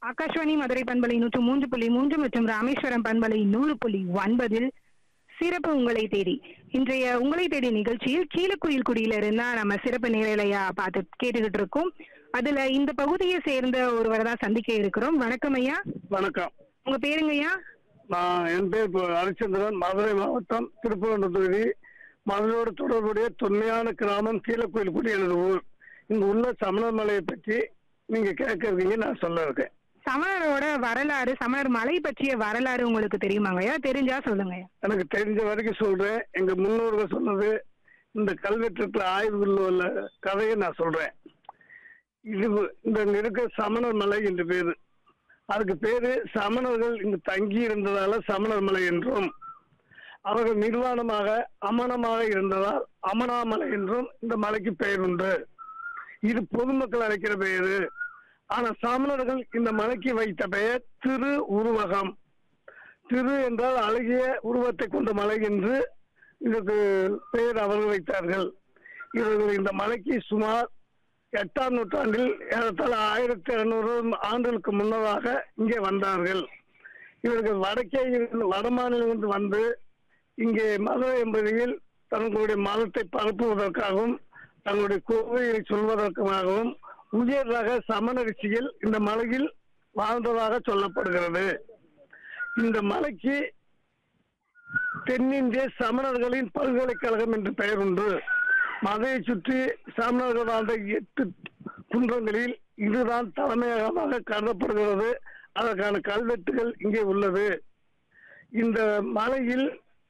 ஆகாஷ்வாணி மதுரை பண்பலை நூற்று மூன்று புள்ளி மூன்று மற்றும் ராமேஸ்வரம் பண்பலை நூறு புள்ளி ஒன்பதில் சிறப்பு உங்களை தேடி இன்றைய உங்களை தேடி நிகழ்ச்சியில் கீழக்குயில் குடியில இருந்தா நம்ம சிறப்பு நேரலையா பார்த்து கேட்டுக்கிட்டு இருக்கோம் அதுல இந்த பகுதியை சேர்ந்த ஒருவரை தான் சந்திக்க இருக்கிறோம் வணக்கம் ஐயா வணக்கம் உங்க பேருங்க ஐயா நான் என் பேர் இப்போ ஹரிச்சந்திரன் மதுரை மாவட்டம் திருப்பரங்குன்றம் தொகுதி மதுரையோடு தொடர்புடைய தொன்மையான கிராமம் கீழக்கோயில்குடி எனது ஊர் இங்க உள்ள சமணர் மலையை பற்றி நீங்க கேட்க இருக்கீங்க நான் சொல்ல இருக்கேன் சமணரோட வரலாறு சமணர் மலை பற்றிய வரலாறு உங்களுக்கு தெரியுமாங்க ஐயா தெரிஞ்சா சொல்லுங்க ஐயா எனக்கு தெரிஞ்ச வரைக்கும் சொல்றேன் எங்க முன்னோர்கள் சொன்னது இந்த கல்வெட்டுல ஆய்வுகளில் உள்ள கதையை நான் சொல்றேன் இது இந்த இங்க இருக்க சமணர் மலை என்று பேரு அதுக்கு பேரு சமணர்கள் இங்கு தங்கி இருந்ததால சமணர் மலை என்றும் அவர்கள் நிர்வாணமாக அமனமாக இருந்ததால் அமனாமலை என்றும் இந்த மலைக்கு பெயர் உண்டு இது பொதுமக்கள் அழைக்கிற பெயரு ஆனா சமணர்கள் இந்த மலைக்கு வைத்த பெயர் திரு உருவகம் திரு என்றால் அழகிய உருவத்தை கொண்ட மலை என்று இதற்கு பெயர் அவர்கள் வைத்தார்கள் இவர்கள் இந்த மலைக்கு சுமார் எட்டாம் நூற்றாண்டில் ஏறத்தாழ ஆயிரத்தி இருநூறு ஆண்டுகளுக்கு முன்னதாக இங்கே வந்தார்கள் இவர்கள் வடக்கே இருந்து வட மாநிலத்திலிருந்து வந்து இங்கே மதுரை என்பதில் தங்களுடைய மதத்தை பரப்புவதற்காகவும் தங்களுடைய கோவிலை சொல்வதற்காகவும் உயர் ரக சமண ரிஷிகள் இந்த மலையில் வாழ்ந்ததாக சொல்லப்படுகிறது இந்த மலைக்கு தென்னிந்திய சமணர்களின் பல்கலைக்கழகம் என்று பெயர் உண்டு மதையை சுற்றி சமணர்கள் வாழ்ந்த எட்டு குன்றங்களில் இதுதான் தலைமையகமாக கருதப்படுகிறது அதற்கான கல்வெட்டுகள் இங்கே உள்ளது இந்த மலையில்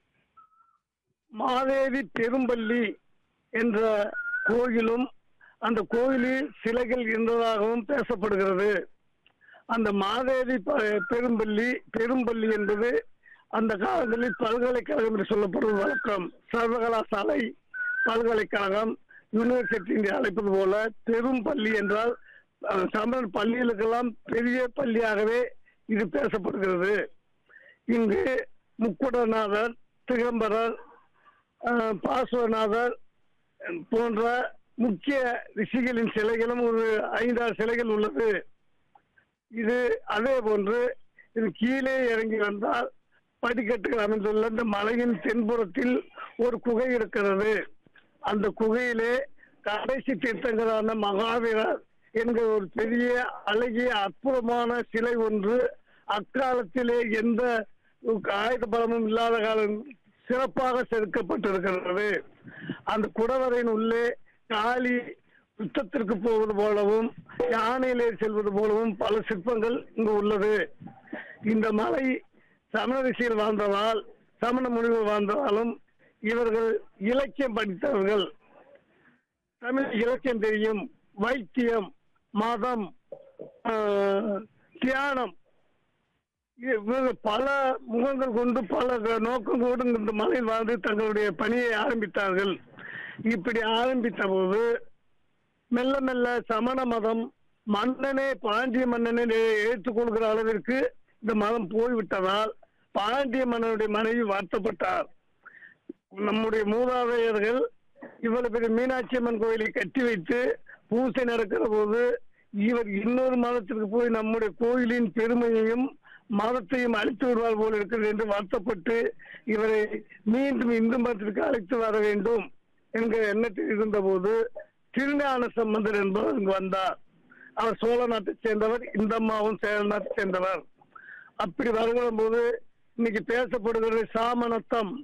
மாதேவி பெரும்பள்ளி என்ற கோயிலும் அந்த கோயிலில் சிலைகள் இருந்ததாகவும் பேசப்படுகிறது அந்த மாதேவி ப- பெரும்பள்ளி பெரும்பள்ளி என்பது அந்த காலங்களில் பல்கலைக்கழகம் என்று சொல்லப்படுவது வழக்கம் சர்வகலாசாலை பல்கலைக்கழகம் யூனிவர்சிட்டி என்று அழைப்பது போல பெரும் பள்ளி என்றால் அஹ், சமணர் பள்ளிகளுக்கெல்லாம் பெரிய பள்ளியாகவே இது பேசப்படுகிறது இங்கு முக்குடநாதர் திகம்பரர் அஹ், பாஸ்வநாதர் போன்ற முக்கிய ரிஷிகளின் சிலைகளும் ஒரு ஐந்தாறு சிலைகள் உள்ளது இது அதே போன்று இது கீழே இறங்கி வந்தால் படிக்கட்டுகள் அமைந்துள்ள இந்த மலையின் தென்புறத்தில் ஒரு குகை இருக்கிறது அந்த குகையிலே கடைசி தீர்த்தங்கரான மகாவீரர் என்கிற ஒரு பெரிய அழகிய அற்புதமான சிலை ஒன்று அக்காலத்திலே எந்த ஆயுத பலமும் இல்லாத காலம் சிறப்பாக செதுக்கப்பட்டிருக்கிறது அந்த குடவரையின் உள்ளே காளி யுத்தத்திற்கு போவது போலவும் யானையிலே செல்வது போலவும் பல சிற்பங்கள் இங்கு உள்ளது இந்த மலை சமண ரிஷிகள் வாழ்ந்ததால் சமண முனிவர் வாழ்ந்ததாலும் இவர்கள் இலக்கியம் படித்தவர்கள் தமிழ் இலக்கியம் தெரியும் வைத்தியம் மதம் ஆஹ், தியானம் இவர்கள் பல முகங்கள் கொண்டு பல நோக்கம் கொண்டு இந்த மலையில் வாழ்ந்து தங்களுடைய பணியை ஆரம்பித்தார்கள் இப்படி ஆரம்பித்த போது மெல்ல மெல்ல சமண மதம் மன்னனே பாண்டிய மன்னனை ஏற்றுக்கொள்கிற அளவிற்கு இந்த மதம் போய்விட்டதால் பாண்டிய மன்னனுடைய மனைவி வருத்தப்பட்டார் நம்முடைய மூதாதையர்கள் இவ்வளவு பெரிய மீனாட்சி அம்மன் கோயிலை கட்டி வைத்து பூசை நடக்கிற போது இவர் இன்னொரு மதத்திற்கு போய் நம்முடைய கோயிலின் பெருமையையும் மதத்தையும் அழித்து விடுவார் போல் இருக்கிறது என்று வருத்தப்பட்டு இவரை மீண்டும் இந்து மதத்திற்கு அழைத்து வர வேண்டும் என்கிற எண்ணத்தில் இருந்தபோது திருஞான சம்பந்தர் என்பவர் இங்கு வந்தார் அவர் சோழ நாட்டைச் சேர்ந்தவர் இந்த அம்மாவும் சேர நாட்டைச் சேர்ந்தவர் அப்படி வருகிற போது இன்னைக்கு பேசப்படுகிறது சாமணத்தம்